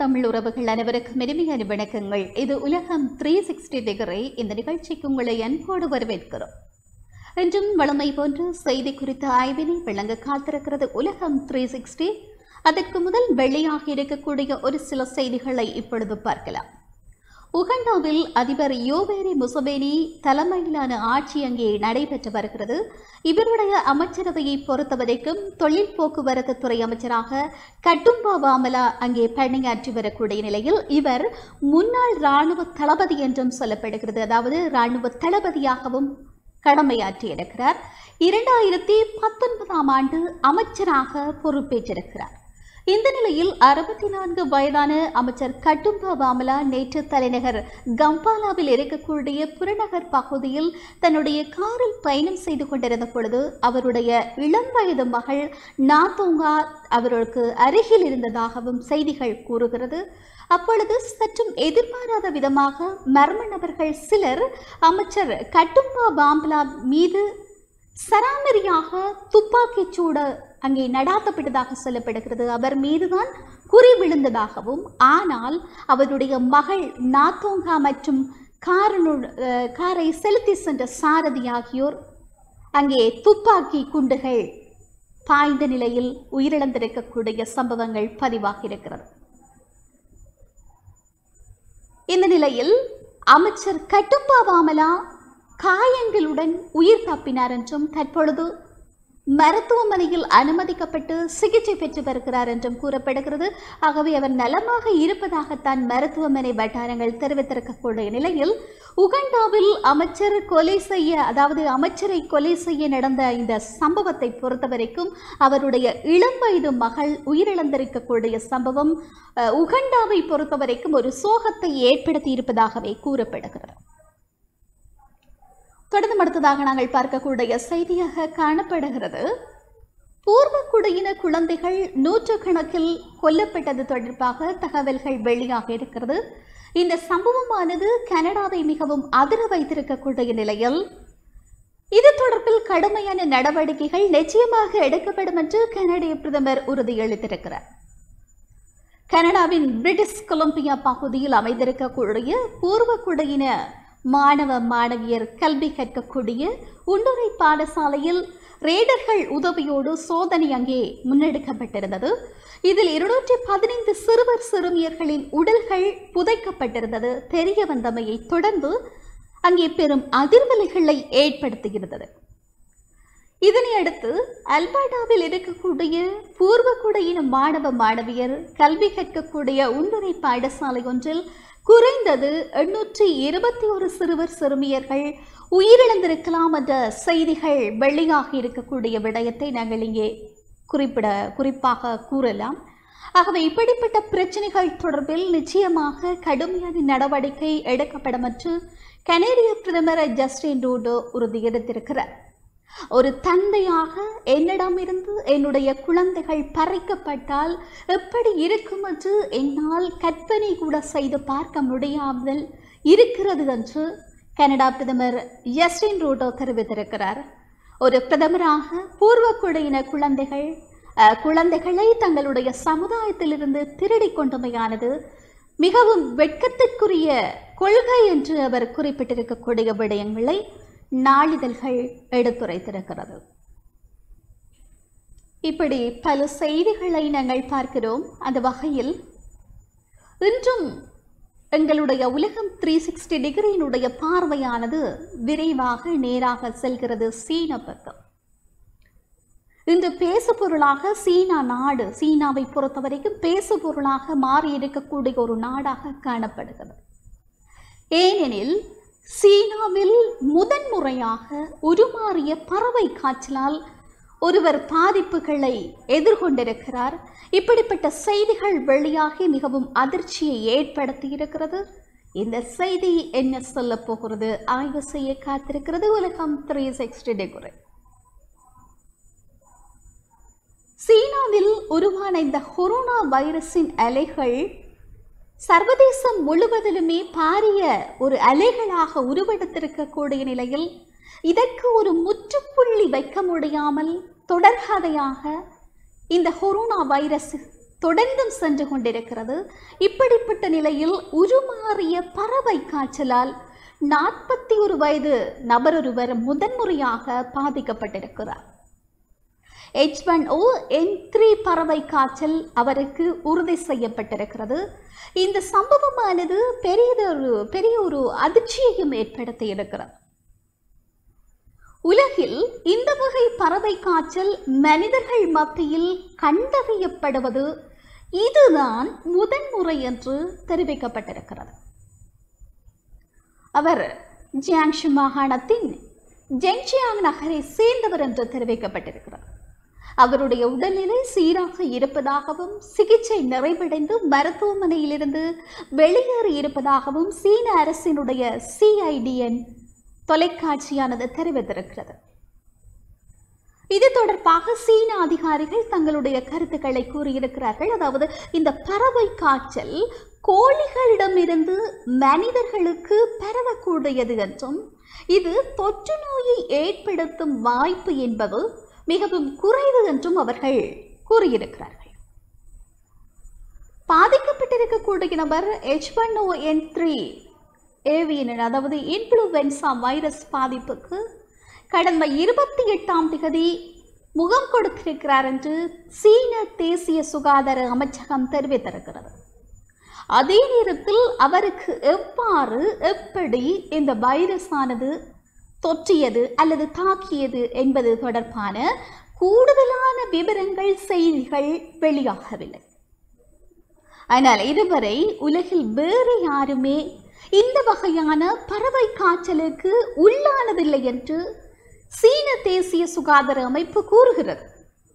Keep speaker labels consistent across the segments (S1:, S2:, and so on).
S1: தமிழ் உறவுகள் அனைவருக்கும் இனிமையான வணக்கங்கள் இது உலகம் த்ரீ சிக்ஸ்டி டிகிரி இந்த நிகழ்ச்சிக்கு உங்களை அன்போடு வரவேற்கிறோம் இன்றும் வளமை போன்று செய்தி குறித்த ஆய்வினை விளங்க காத்திருக்கிறது உலகம் த்ரீ சிக்ஸ்டி அதற்கு முதல் வெளியாக இருக்கக்கூடிய ஒரு சில செய்திகளை இப்பொழுது பார்க்கலாம் உகண்டாவில் அதிபர் யோவேரி முசபேனி தலைமையிலான ஆட்சி அங்கே நடைபெற்று வருகிறது இவருடைய அமைச்சரவையை பொறுத்தவரைக்கும் தொழில் போக்குவரத்து துறை அமைச்சராக கட்டும்பா வாமலா அங்கே பணியாற்றி வரக்கூடிய நிலையில் இவர் முன்னாள் இராணுவ தளபதி என்றும் சொல்லப்படுகிறது அதாவது இராணுவ தளபதியாகவும் கடமையாற்றி இருக்கிறார் இரண்டாயிரத்தி பத்தொன்பதாம் ஆண்டு அமைச்சராக பொறுப்பேற்றிருக்கிறார் இந்த நிலையில் அறுபத்தி நான்கு வயதான அமைச்சர் கட்டும்பா வாமலா நேற்று தலைநகர் கம்பாலாவில் இருக்கக்கூடிய புறநகர் பகுதியில் தன்னுடைய காரில் பயணம் செய்து கொண்டிருந்த பொழுது அவருடைய இளம் வயது மகள் நாத்தோங்கா அவருக்கு அருகில் இருந்ததாகவும் செய்திகள் கூறுகிறது அப்பொழுது சற்றும் எதிர்பாராத விதமாக மர்ம நபர்கள் சிலர் அமைச்சர் கட்டும்பா பாம்பலா மீது சராமரியாக துப்பாக்கிச் சூடு அங்கே நடாத்தப்பட்டதாக சொல்லப்படுகிறது அவர் மீதுதான் குறி விழுந்ததாகவும் ஆனால் அவருடைய மகள் நாத்தோங்கா மற்றும் காரனு அஹ், காரை செலுத்தி சென்ற சாரதி ஆகியோர் அங்கே துப்பாக்கி குண்டுகள் பாய்ந்த நிலையில் உயிரிழந்திருக்கக்கூடிய சம்பவங்கள் பதிவாகியிருக்கிறது இந்த நிலையில் அமைச்சர் கட்டுப்பா வாமலா காயங்களுடன் உயிர் தப்பினார் என்றும் தற்பொழுது மருத்துவமனையில் அனுமதிக்கப்பட்டு சிகிச்சை பெற்று வருகிறார் என்றும் கூறப்படுகிறது ஆகவே அவர் நலமாக இருப்பதாகத்தான் மருத்துவமனை வட்டாரங்கள் தெரிவித்திருக்கக்கூடிய நிலையில் உகண்டாவில் அமைச்சர் கொலை செய்ய அதாவது அமைச்சரை கொலை செய்ய நடந்த இந்த சம்பவத்தை பொறுத்தவரைக்கும் அவருடைய இளம் வயது மகள் உயிரிழந்திருக்கக்கூடிய சம்பவம் அஹ், உகண்டாவை பொறுத்தவரைக்கும் ஒரு சோகத்தை ஏற்படுத்தி இருப்பதாகவே கூறப்படுகிறது தொடர்ந்து அடுத்ததாக நாங்கள் பார்க்கக்கூடிய செய்தியாக காணப்படுகிறது பூர்வ குடியின குழந்தைகள் நூற்றுக்கணக்கில் கொல்லப்பட்டது தொடர்பாக தகவல்கள் வெளியாக இருக்கிறது இந்த சம்பவமானது கனடாவை மிகவும் அதிர வைத்திருக்கக்கூடிய நிலையில் இது தொடர்பில் கடுமையான நடவடிக்கைகள் நிச்சயமாக எடுக்கப்படும் என்று கனடிய பிரதமர் உறுதியளித்திருக்கிறார் கனடாவின் பிரிட்டிஷ் கொலம்பியா பகுதியில் அமைந்திருக்கக்கூடிய பூர்வ குடியின மாணவ மாணவியர் கல்வி கற்கக்கூடிய உள்ளுரை பாடசாலையில் ரேடர்கள் உதவியோடு சோதனை அங்கே முன்னெடுக்கப்பட்டிருந்தது இதில் இருநூற்றி பதினைந்து சிறுவர் சிறுமியர்களின் உடல்கள் புதைக்கப்பட்டிருந்தது தெரிய வந்தமையை தொடர்ந்து அங்கே பெரும் அதிர்வலைகளை ஏற்படுத்தியிருந்தது இதனை அடுத்து அல்பர்டாவில் இருக்கக்கூடிய பூர்வக்குடியின மாணவ மாணவியர் கல்வி கற்கக்கூடிய உள்ளுரை பாடசாலை ஒன்றில் குறைந்தது எண்ணூற்றி இருபத்தி ஒரு சிறுவர் சிறுமியர்கள் உயிரிழந்திருக்கலாம் என்ற செய்திகள் வெளியாகி இருக்கக்கூடிய விடயத்தை நாங்கள் இங்கே குறிப்பிட குறிப்பாக கூறலாம் ஆகவே இப்படிப்பட்ட பிரச்சனைகள் தொடர்பில் நிச்சயமாக கடுமையான நடவடிக்கை எடுக்கப்படும் என்று கனேடிய பிரதமர் ஜஸ்டின் ரூடோ உறுதியெடுத்திருக்கிறார் ஒரு தந்தையாக என்னிடமிருந்து என்னுடைய குழந்தைகள் பறிக்கப்பட்டால் எப்படி இருக்கும் என்று என்னால் கற்பனை கூட செய்து பார்க்க முடியாமல் இருக்கிறது என்று கனடா பிரதமர் ஜஸ்டின் ரூடோ தெரிவித்திருக்கிறார் ஒரு பிரதமராக பூர்வ குடியின குழந்தைகள் அஹ், குழந்தைகளை தங்களுடைய சமுதாயத்திலிருந்து திருடிக் கொண்டமையானது மிகவும் வெட்கத்திற்குரிய கொள்கை என்று அவர் குறிப்பிட்டிருக்கக்கூடிய விடயங்களை நாளிதழ்கள் எடுத்துரைத்திருக்கிறது இப்படி பல செய்திகளை நாங்கள் பார்க்கிறோம் அந்த வகையில் இன்றும் எங்களுடைய உலகம் த்ரீ சிக்ஸ்டி டிகிரியினுடைய பார்வையானது விரைவாக நேராக செல்கிறது சீன பக்கம் இன்று பேசு பொருளாக சீனா நாடு சீனாவை பொறுத்தவரைக்கும் பேசு பொருளாக மாறி இருக்கக்கூடிய ஒரு நாடாக காணப்படுகிறது ஏனெனில் சீனாவில் முதன்முறையாக உருமாறிய பறவை காய்ச்சலால் ஒருவர் பாதிப்புகளை எதிர்கொண்டிருக்கிறார் இப்படிப்பட்ட செய்திகள் வெளியாகி மிகவும் அதிர்ச்சியை ஏற்படுத்தி இருக்கிறது இந்த செய்தி என்ன சொல்ல போகிறது ஆய்வு செய்ய காத்திருக்கிறது உலகம் த்ரீ சிக்ஸ்டி டிகிரி சீனாவில் உருவான இந்த கொரோனா வைரஸின் அலைகள் சர்வதேசம் முழுவதிலுமே பாரிய ஒரு அலைகளாக உருவெடுத்திருக்கக்கூடிய நிலையில் இதற்கு ஒரு முற்றுப்புள்ளி வைக்க முடியாமல் தொடர்கதையாக இந்த கொரோனா வைரஸ் தொடர்ந்தும் சென்று கொண்டிருக்கிறது இப்படிப்பட்ட நிலையில் உருமாறிய பறவை காய்ச்சலால் நாற்பத்தி ஒரு வயது நபரொருவர் முதன்முறையாக பாதிக்கப்பட்டிருக்கிறார் H one O N three பறவை காய்ச்சல் அவருக்கு உறுதி செய்யப்பட்டிருக்கிறது இந்த சம்பவமானது பெரியதொரு பெரிய ஒரு அதிர்ச்சியையும் ஏற்படுத்தி இருக்கிறது உலகில் இந்த வகை பறவை காய்ச்சல் மனிதர்கள் மத்தியில் கண்டறியப்படுவது இதுதான் முதன்முறை என்று தெரிவிக்கப்பட்டிருக்கிறது அவர் ஜியாங்ஷு மாகாணத்தின் ஜெங்ஜியாங் நகரை சேர்ந்தவர் என்று தெரிவிக்கப்பட்டிருக்கிறார் அவருடைய உடல்நிலை சீராக இருப்பதாகவும் சிகிச்சை நிறைவடைந்து மருத்துவமனையிலிருந்து வெளியேறி இருப்பதாகவும் சீன அரசினுடைய சிஐடிஎன் தொலைக்காட்சியானது தெரிவித்திருக்கிறது இது தொடர்பாக சீன அதிகாரிகள் தங்களுடைய கருத்துக்களை கூறியிருக்கிறார்கள் அதாவது இந்த பறவை காய்ச்சல் கோழிகளிடமிருந்து மனிதர்களுக்கு பரவக்கூடியது என்றும் இது தொற்று நோயை ஏற்படுத்தும் வாய்ப்பு என்பது மிகவும் குறைவு என்றும் அவர்கள் கூறியிருக்கிறார்கள் பாதிக்கப்பட்டிருக்கக்கூடிய நபர் H one O N three avian அதாவது இன்ஃப்ளூவென்சா வைரஸ் பாதிப்புக்கு கடந்த இருபத்தி எட்டாம் திகதி முகம் கொடுத்திருக்கிறார் என்று சீன தேசிய சுகாதார அமைச்சகம் தெரிவித்திருக்கிறது அதே நேரத்தில் அவருக்கு எவ்வாறு எப்படி இந்த வைரஸானது தொற்றியது அல்லது தாக்கியது என்பது தொடர்பான கூடுதலான விவரங்கள் செய்திகள் வெளியாகவில்லை ஆனால் இதுவரை உலகில் வேறு யாருமே இந்த வகையான பறவை காய்ச்சலுக்கு உள்ளானதில்லை என்று சீன தேசிய சுகாதார அமைப்பு கூறுகிறது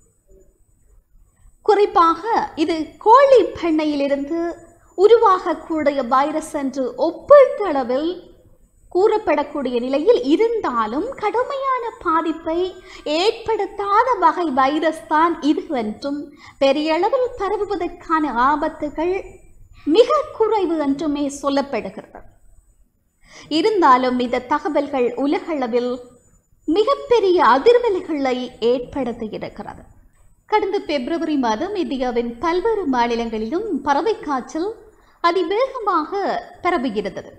S1: குறிப்பாக இது கோழி பண்ணையிலிருந்து உருவாகக்கூடிய வைரஸ் என்று ஒப்பீட்டளவில் கூறப்படக்கூடிய நிலையில் இருந்தாலும் கடுமையான பாதிப்பை ஏற்படுத்தாத வகை வைரஸ் தான் இது என்றும் பெரிய அளவில் பரவுவதற்கான ஆபத்துகள் மிக குறைவு என்றுமே சொல்லப்படுகிறது இருந்தாலும் இந்த தகவல்கள் உலகளவில் மிகப்பெரிய அதிர்வலைகளை ஏற்படுத்தி இருக்கிறது கடந்த பிப்ரவரி மாதம் இந்தியாவின் பல்வேறு மாநிலங்களிலும் பறவை காய்ச்சல் அதிவேகமாக பரவுகிறது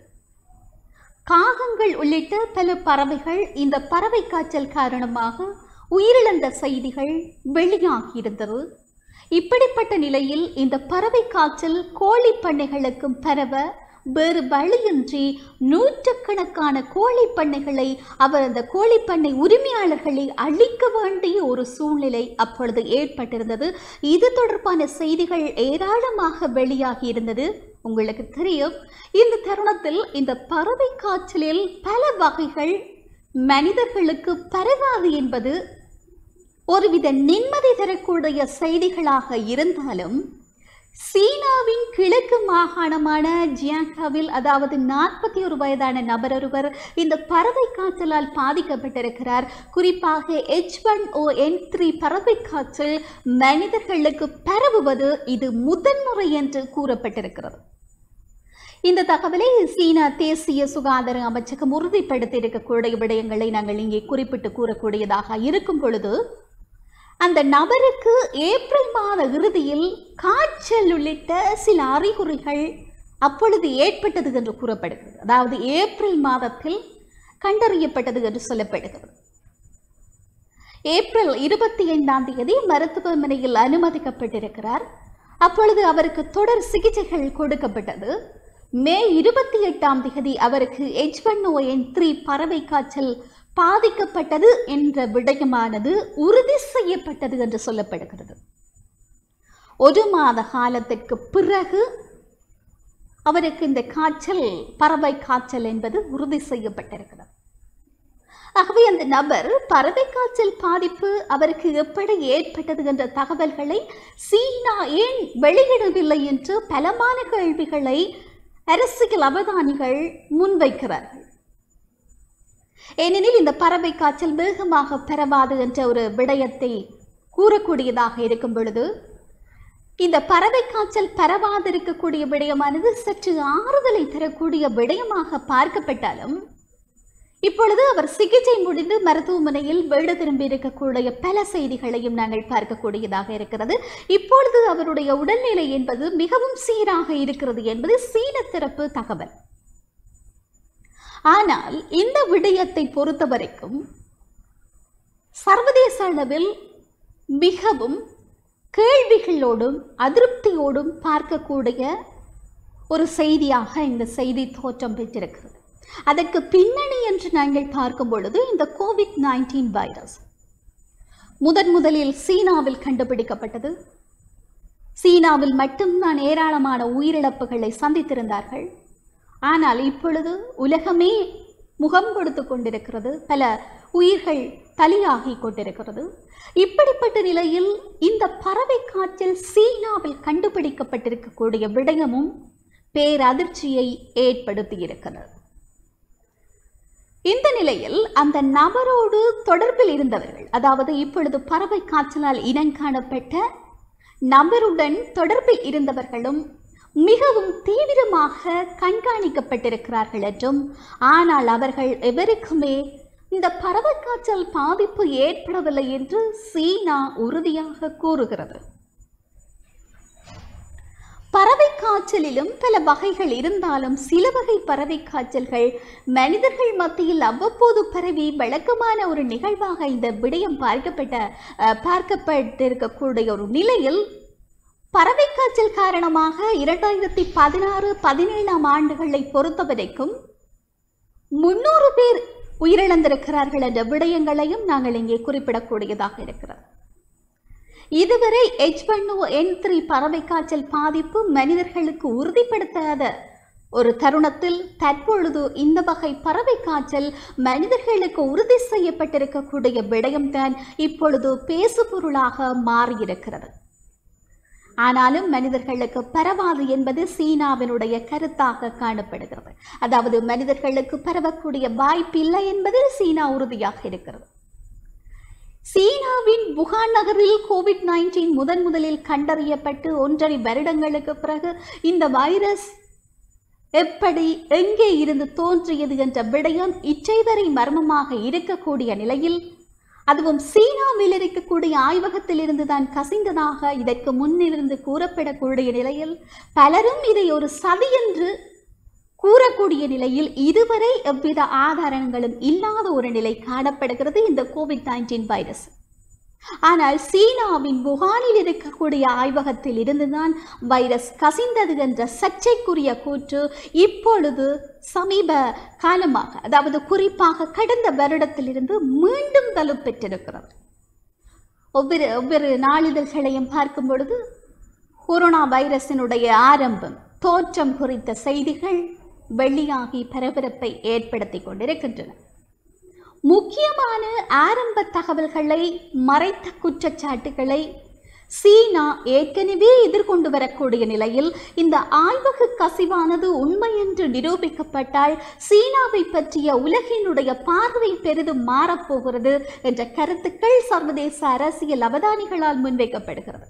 S1: காகங்கள் உள்ளிட்ட பல பறவைகள் இந்த பறவை காய்ச்சல் காரணமாக உயிரிழந்த செய்திகள் வெளியாகியிருந்தது இப்படிப்பட்ட நிலையில் இந்த பறவை காய்ச்சல் கோழி பண்ணைகளுக்கும் பரவ வேறு வழியின்றி நூற்றுக்கணக்கான கோழி பண்ணைகளை அவர் அந்த கோழி பண்ணை உரிமையாளர்களை அழிக்க வேண்டிய ஒரு சூழ்நிலை அப்பொழுது ஏற்பட்டிருந்தது இது தொடர்பான செய்திகள் ஏராளமாக வெளியாகி இருந்தது உங்களுக்கு தெரியும் இந்த தருணத்தில் இந்த பறவை காய்ச்சலில் பல வகைகள் மனிதர்களுக்கு பரவாது என்பது ஒருவித நிம்மதி தரக்கூடிய செய்திகளாக இருந்தாலும் சீனாவின் கிழக்கு மாகாணமான ஜியாங்காவில் அதாவது நாற்பத்தி ஒரு வயதான நபர் ஒருவர் இந்த பறவை காய்ச்சலால் பாதிக்கப்பட்டிருக்கிறார் குறிப்பாக H one O N three பறவை காய்ச்சல் மனிதர்களுக்கு பரவுவது இது முதன்முறை என்று கூறப்பட்டிருக்கிறது இந்த தகவலை சீனா தேசிய சுகாதார அமைச்சகம் உறுதிப்படுத்தி இருக்கக்கூடிய விடயங்களை நாங்கள் இங்கே குறிப்பிட்டு கூறக்கூடியதாக இருக்கும் பொழுது அந்த நபருக்கு ஏப்ரல் மாத இறுதியில் காய்ச்சல் உள்ளிட்ட சில அறிகுறிகள் அப்பொழுது ஏற்பட்டது என்று கூறப்படுகிறது அதாவது ஏப்ரல் மாதத்தில் கண்டறியப்பட்டது என்று சொல்லப்படுகிறது ஏப்ரல் இருபத்தி ஐந்தாம் தேதி மருத்துவமனையில் அனுமதிக்கப்பட்டிருக்கிறார் அப்பொழுது அவருக்கு தொடர் சிகிச்சைகள் கொடுக்கப்பட்டது மே இருபத்தி எட்டாம் தேதி அவருக்கு H one O N three பறவை காய்ச்சல் பாதிக்கப்பட்டது என்ற விடயமானது உறுதி செய்யப்பட்டது என்று சொல்லப்படுகிறது ஒரு மாத காலத்திற்கு பிறகு அவருக்கு இந்த காய்ச்சல் பறவை காய்ச்சல் என்பது உறுதி செய்யப்பட்டிருக்கிறது ஆகவே அந்த நபர் பறவை காய்ச்சல் பாதிப்பு அவருக்கு எப்படி ஏற்பட்டது என்ற தகவல்களை சீனா ஏன் வெளியிடவில்லை என்று பலமான கேள்விகளை அரசியல் அவதானிகள் முன்வைக்கிறார்கள் ஏனெனில் இந்த பறவை காய்ச்சல் வேகமாக பரவாது என்ற ஒரு விடயத்தை கூறக்கூடியதாக இருக்கும் பொழுது இந்த பறவை காய்ச்சல் பரவாதிருக்கக்கூடிய விடயமானது சற்று ஆறுதலை தரக்கூடிய விடயமாக பார்க்கப்பட்டாலும் இப்பொழுது அவர் சிகிச்சை முடிந்து மருத்துவமனையில் வீடு திரும்பி இருக்கக்கூடிய பல செய்திகளையும் நாங்கள் பார்க்கக்கூடியதாக இருக்கிறது இப்பொழுது அவருடைய உடல்நிலை என்பது மிகவும் சீராக இருக்கிறது என்பது சீன தரப்பு தகவல் ஆனால் இந்த விடயத்தை பொறுத்தவரைக்கும் சர்வதேச அளவில் மிகவும் கேள்விகளோடும் அதிருப்தியோடும் பார்க்கக்கூடிய ஒரு செய்தியாக இந்த செய்தி தோற்றம் பெற்றிருக்கிறது அதற்கு பின்னணி என்று நாங்கள் பார்க்கும் பொழுது இந்த கோவிட் நைன்டீன் வைரஸ் முதன் முதலில் சீனாவில் கண்டுபிடிக்கப்பட்டது சீனாவில் மட்டும்தான் ஏராளமான உயிரிழப்புகளை சந்தித்திருந்தார்கள் ஆனால் இப்பொழுது உலகமே முகம் கொடுத்து கொண்டிருக்கிறது பல உயிர்கள் பலியாகி கொண்டிருக்கிறது இப்படிப்பட்ட நிலையில் இந்த பறவை காய்ச்சல் சீனாவில் கண்டுபிடிக்கப்பட்டிருக்கக்கூடிய விடயமும் பேரதிர்ச்சியை ஏற்படுத்தி இருக்கிறது இந்த நிலையில் அந்த நபரோடு தொடர்பில் இருந்தவர்கள் அதாவது இப்பொழுது பறவை காய்ச்சலால் இனங்காணப்பட்ட நபருடன் தொடர்பில் இருந்தவர்களும் மிகவும் தீவிரமாக கண்காணிக்கப்பட்டிருக்கிறார்கள் என்றும் ஆனால் அவர்கள் எவருக்குமே இந்த பறவை காய்ச்சல் பாதிப்பு ஏற்படவில்லை என்று சீனா உறுதியாக கூறுகிறது பறவை காய்ச்சலிலும் பல வகைகள் இருந்தாலும் சில வகை பறவை காய்ச்சல்கள் மனிதர்கள் மத்தியில் அவ்வப்போது பரவி வழக்கமான ஒரு நிகழ்வாக இந்த விடயம் பார்க்கப்பட்ட அஹ், பார்க்கப்பட்டிருக்கக்கூடிய ஒரு நிலையில் பறவை காய்ச்சல் காரணமாக இரண்டாயிரத்தி பதினாறு பதினேழாம் ஆண்டுகளை பொறுத்தவரைக்கும் முன்னூறு பேர் உயிரிழந்திருக்கிறார்கள் என்ற விடயங்களையும் நாங்கள் இங்கே குறிப்பிடக்கூடியதாக இருக்கிறது இதுவரை எச் ஒன் என் த்ரீ பறவை காய்ச்சல் பாதிப்பு மனிதர்களுக்கு உறுதிப்படுத்தாத ஒரு தருணத்தில் தற்பொழுது இந்த வகை பறவை காய்ச்சல் மனிதர்களுக்கு உறுதி செய்யப்பட்டிருக்கக்கூடிய விடயம்தான் இப்பொழுது பேசுபொருளாக மாறியிருக்கிறது ஆனாலும் மனிதர்களுக்கு பரவாது என்பது சீனாவினுடைய கருத்தாக காணப்படுகிறது அதாவது மனிதர்களுக்கு பரவக்கூடிய வாய்ப்பில்லை என்பதில் சீனா உறுதியாக இருக்கிறது சீனாவின் வுகான் நகரில் கோவிட் நைன்டீன் முதன் முதலில் கண்டறியப்பட்டு ஒன்றரை வருடங்களுக்கு பிறகு இந்த வைரஸ் எப்படி எங்கே இருந்து தோன்றியது என்ற விடயம் இச்சைவரை மர்மமாக இருக்கக்கூடிய நிலையில் அதுவும் சீனாவில் இருக்கக்கூடிய ஆய்வகத்தில் இருந்து தான் கசிந்ததாக இதற்கு முன்னிருந்து கூறப்படக்கூடிய நிலையில் பலரும் இதை ஒரு சதி என்று கூறக்கூடிய நிலையில் இதுவரை எவ்வித ஆதாரங்களும் இல்லாத ஒரு நிலை காணப்படுகிறது இந்த கோவிட் நைன்டீன் வைரஸ் ஆனால் சீனாவின் வுகானில் இருக்கக்கூடிய ஆய்வகத்தில் இருந்துதான் வைரஸ் கசிந்தது என்ற சர்ச்சைக்குரிய கூற்று இப்பொழுது சமீப காலமாக அதாவது குறிப்பாக கடந்த வருடத்திலிருந்து மீண்டும் வலுப்பெற்றிருக்கிறது ஒவ்வொரு ஒவ்வொரு நாளிதழ்களையும் பார்க்கும் பொழுது கொரோனா வைரஸினுடைய ஆரம்பம் தோற்றம் குறித்த செய்திகள் வெளியாகி பரபரப்பை ஏற்படுத்தி கொண்டிருக்கின்றன முக்கியமான ஆரம்ப தகவல்களை மறைத்த குற்றச்சாட்டுகளை சீனா ஏற்கனவே எதிர்கொண்டு வரக்கூடிய நிலையில் இந்த ஆய்வக கசிவானது உண்மை என்று நிரூபிக்கப்பட்டால் சீனாவை பற்றிய உலகினுடைய பார்வை பெரிதும் மாறப்போகிறது என்ற கருத்துக்கள் சர்வதேச அரசியல் அவதானிகளால் முன்வைக்கப்படுகிறது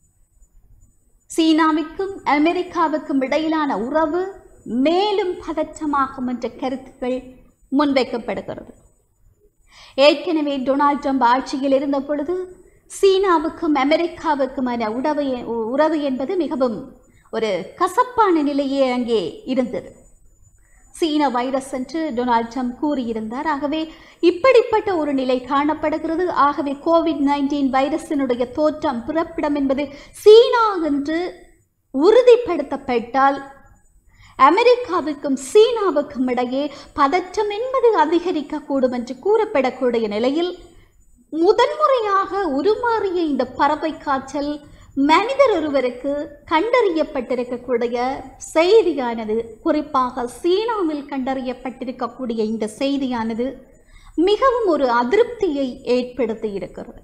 S1: சீனாவுக்கும் அமெரிக்காவுக்கும் இடையிலான உறவு மேலும் பதற்றமாகும் என்ற கருத்துக்கள் முன்வைக்கப்படுகிறது ஏற்கனவே டொனால்ட் ட்ரம்ப் ஆட்சியில் இருந்த பொழுது சீனாவுக்கும் அமெரிக்காவுக்குமான உறவு உறவு என்பது மிகவும் ஒரு கசப்பான நிலையே அங்கே இருந்தது சீன வைரஸ் என்று டொனால்ட் ட்ரம்ப் கூறியிருந்தார் ஆகவே இப்படிப்பட்ட ஒரு நிலை காணப்படுகிறது ஆகவே கோவிட் நைன்டீன் வைரஸினுடைய தோற்றம் பிறப்பிடம் என்பது சீனா என்று உறுதிப்படுத்தப்பட்டால் அமெரிக்காவுக்கும் சீனாவுக்கும் இடையே பதற்றம் என்பது அதிகரிக்கக்கூடும் என்று கூறப்படக்கூடிய நிலையில் முதன்முறையாக உருமாறிய இந்த பறவை காய்ச்சல் மனிதர் ஒருவருக்கு கண்டறியப்பட்டிருக்கக்கூடிய செய்தியானது குறிப்பாக சீனாவில் கண்டறியப்பட்டிருக்கக்கூடிய இந்த செய்தியானது மிகவும் ஒரு அதிருப்தியை ஏற்படுத்தி இருக்கிறது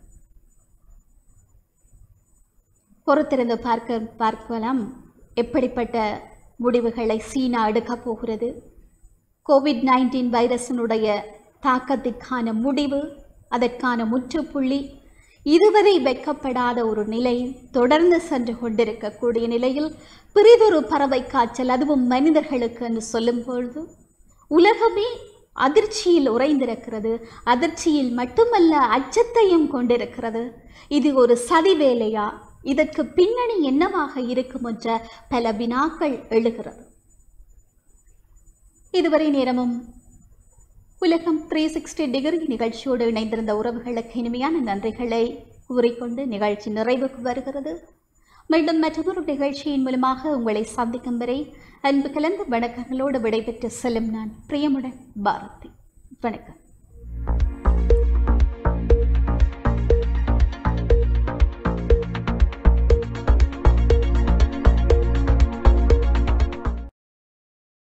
S1: பொறுத்திருந்து பார்க்க பார்க்கலாம் எப்படிப்பட்ட முடிவுகளை சீனா எடுக்கப் போகிறது கோவிட் நைன்டீன் வைரஸினுடைய தாக்கத்திற்கான முடிவு அதற்கான முற்றுப்புள்ளி இதுவரை வைக்கப்படாத ஒரு நிலை தொடர்ந்து சென்று கொண்டிருக்கக்கூடிய நிலையில் பிரிதொரு பறவை காய்ச்சல் அதுவும் மனிதர்களுக்கு என்று சொல்லும் பொழுது உலகமே அதிர்ச்சியில் உறைந்திருக்கிறது அதிர்ச்சியில் மட்டுமல்ல அச்சத்தையும் கொண்டிருக்கிறது இது ஒரு சதி வேலையா இதற்கு பின்னணி என்னவாக இருக்கும் என்ற பல வினாக்கள் எழுகிறது இதுவரை நேரமும் உலகம் த்ரீ சிக்ஸ்டி டிகிரி நிகழ்ச்சியோடு இணைந்திருந்த உறவுகளுக்கு இனிமையான நன்றிகளை கூறிக்கொண்டு நிகழ்ச்சி நிறைவுக்கு வருகிறது மீண்டும் மற்றொரு நிகழ்ச்சியின் மூலமாக உங்களை சந்திக்கும் வரை அன்பு கலந்த வணக்கங்களோடு விடைபெற்று செல்லும் நான் பிரியமுடன் பாரதி வணக்கம்